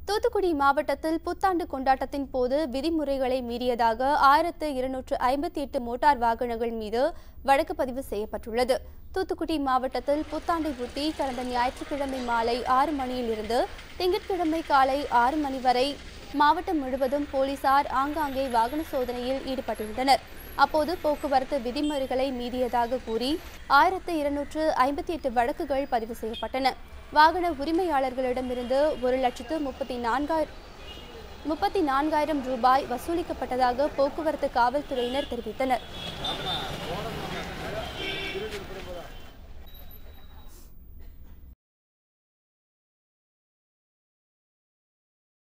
தூத்துக்குடி மாவட்டத்தில் புத்தாண்டு கொண்டாட்டத்தின் போது விதிமுறைகளை மீறியதாக ஆயிரத்து இருநூற்று ஐம்பத்தி எட்டு மோட்டார் வாகனங்கள் மீது வழக்கு பதிவு செய்யப்பட்டுள்ளது தூத்துக்குடி மாவட்டத்தில் புத்தாண்டை ஒட்டி கடந்த ஞாயிற்றுக்கிழமை மாலை ஆறு மணியிலிருந்து திங்கட்கிழமை காலை ஆறு மணி வரை மாவட்டம் முழுவதும் போலீசார் ஆங்காங்கே வாகன சோதனையில் ஈடுபட்டிருந்தனர் அப்போது போக்குவரத்து விதிமுறைகளை மீறியதாக கூறி ஆயிரத்து இருநூற்று ஐம்பத்தி எட்டு வழக்குகள் பதிவு செய்யப்பட்டன வாகன உரிமையாளர்களிடமிருந்து ஒரு லட்சத்து முப்பத்தி நான்காயிரம் முப்பத்தி நான்காயிரம் ரூபாய் வசூலிக்கப்பட்டதாக போக்குவரத்து காவல்துறையினர் தெரிவித்தனர்